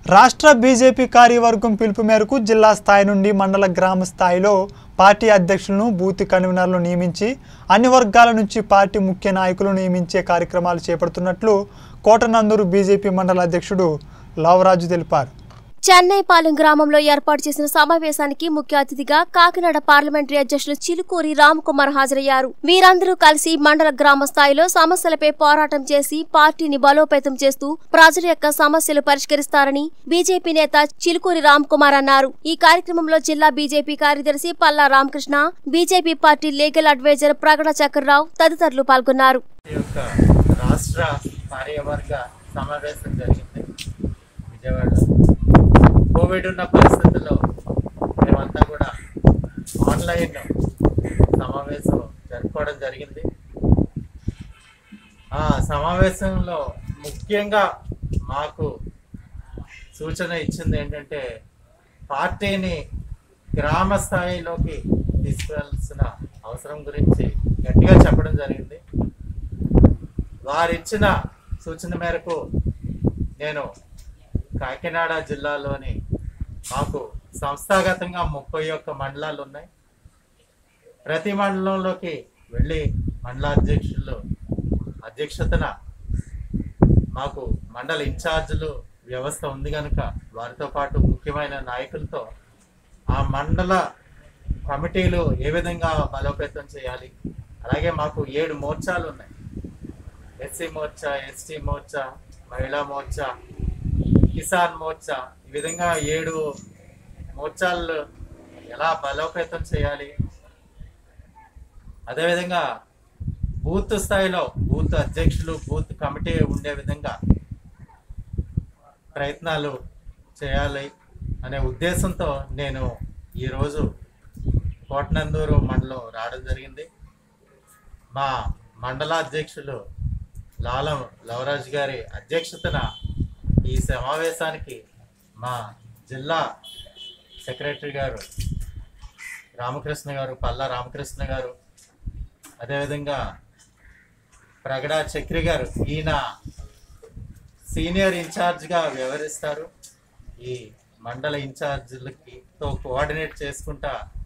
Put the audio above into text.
రాష్ట్ర బీజేపీ కార్యవర్గం పిలుపు మేరకు జిల్లా స్థాయి నుండి మండల గ్రామ స్థాయిలో పార్టీ అధ్యక్షులను బూత్ కన్వీనర్లు నియమించి అన్ని వర్గాల నుంచి పార్టీ ముఖ్య నాయకులు నియమించే కార్యక్రమాలు చేపడుతున్నట్లు కోటనందూరు బీజేపీ మండల అధ్యక్షుడు లవరాజు తెలిపారు చెన్నైపాలెం గ్రామంలో ఏర్పాటు చేసిన సమావేశానికి ముఖ్య అతిథిగా కాకినాడ పార్లమెంటరీ అధ్యక్షులు చిలుకూరి రామకుమార్ హాజరయ్యారు వీరందరూ కలిసి మండల గ్రామ స్థాయిలో సమస్యలపై పోరాటం చేసి పార్టీని బలోపేతం చేస్తూ ప్రజల యొక్క సమస్యలు పరిష్కరిస్తారని బీజేపీ నేత చిలుకూరి రామకుమార్ అన్నారు ఈ కార్యక్రమంలో జిల్లా బీజేపీ కార్యదర్శి Palla Ramakrishna BJP party legal adviser Pragada Chakrarao తదితరులు పాల్గొన్నారు ఈ యొక్క రాష్ట్ర కార్యవర్గ సమావేశం జరిగింది విజయవాడలో కోవిడ్ ఉన్న పరిస్థితుల్లో మేమంతా కూడా ఆన్లైన్ సమావేశం జరుపుకోవడం జరిగింది ఆ సమావేశంలో ముఖ్యంగా మాకు సూచన ఇచ్చింది ఏంటంటే పార్టీని గ్రామ స్థాయిలోకి తీసుకువెళ్ళాల్సిన అవసరం గురించి గట్టిగా చెప్పడం జరిగింది వారిచ్చిన సూచన మేరకు నేను కాకినాడ జిల్లాలోని మాకు సంస్థాగతంగా ముప్పై ఒక్క మండలాలు ఉన్నాయి ప్రతి మండలంలోకి వెళ్ళి మండల అధ్యక్షులు అధ్యక్షతన మాకు మండల ఇన్ఛార్జీలు వ్యవస్థ ఉంది కనుక వారితో పాటు ముఖ్యమైన నాయకులతో ఆ మండల కమిటీలు ఏ విధంగా బలోపేతం చేయాలి అలాగే మాకు ఏడు మోర్చాలు ఉన్నాయి ఎస్సీ మోర్చా ఎస్టీ మోర్చా మహిళా మోర్చా కిసాన్ మోర్చా ఈ విధంగా ఏడు మోర్చాలు ఎలా బలోపేతం చేయాలి అదేవిధంగా బూత్ స్థాయిలో బూత్ అధ్యక్షులు బూత్ కమిటీ ఉండే విధంగా ప్రయత్నాలు చేయాలి అనే ఉద్దేశంతో నేను ఈరోజు కోటనందూరు మండలం రావడం జరిగింది మా మండల అధ్యక్షులు లాలం లవరాజ్ గారి అధ్యక్షతన ఈ సమావేశానికి మా జిల్లా సెక్రటరీ గారు రామకృష్ణ గారు పల్లా రామకృష్ణ గారు అదేవిధంగా ప్రగడ చక్రి గారు ఈయన సీనియర్ ఇన్ఛార్జ్గా వ్యవహరిస్తారు ఈ మండల ఇన్ఛార్జీలకి తో కోఆర్డినేట్ చేసుకుంటా